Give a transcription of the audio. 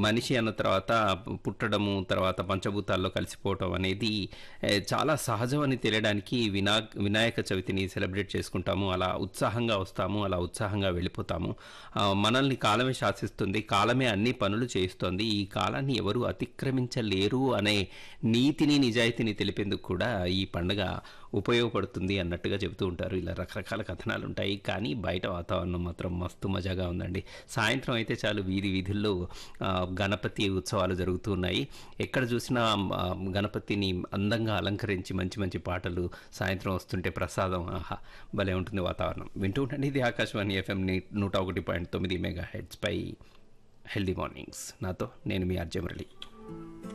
మనిషి అన్న తర్వాత పుట్టడము తర్వాత పంచభూతాల్లో కలిసిపోవటం అనేది ఏ, చాలా సహజం అని తెలియడానికి వినా వినాయక చవితిని సెలబ్రేట్ చేసుకుంటాము అలా ఉత్సాహంగా వస్తాము అలా ఉత్సాహంగా వెళ్ళిపోతాము ఆ, మనల్ని కాలమే శాసిస్తుంది కాలమే అన్ని పనులు చేయిస్తోంది ఈ కాలాన్ని ఎవరు అతిక్రమించలేరు అనే నీతిని నిజాయితీని తెలిపేందుకు కూడా ఈ పండుగ ఉపయోగపడుతుంది అన్నట్టుగా చెబుతూ ఉంటారు ఇలా రకరకాల కథనాలు ఉంటాయి కానీ బయట వాతావరణం మాత్రం మస్తు మజాగా ఉందండి సాయంత్రం అయితే చాలు వీధి వీధుల్లో ఆ, గణపతి ఉత్సవాలు జరుగుతూ ఉన్నాయి ఎక్కడ చూసినా ఆ, గణపతిని అందంగా అలంకరించి మంచి మంచి పాటలు సాయంత్రం వస్తుంటే ప్రసాదం ఆహా భలే ఉంటుంది వాతావరణం వింటూ ఉండండి ఇది ఆకాశవాణి ఎఫ్ఎం నూట ఒకటి పాయింట్ తొమ్మిది మెగా హెడ్స్ పై హెల్దీ మార్నింగ్స్ నాతో నేను మీ అర్జయ్ మురళి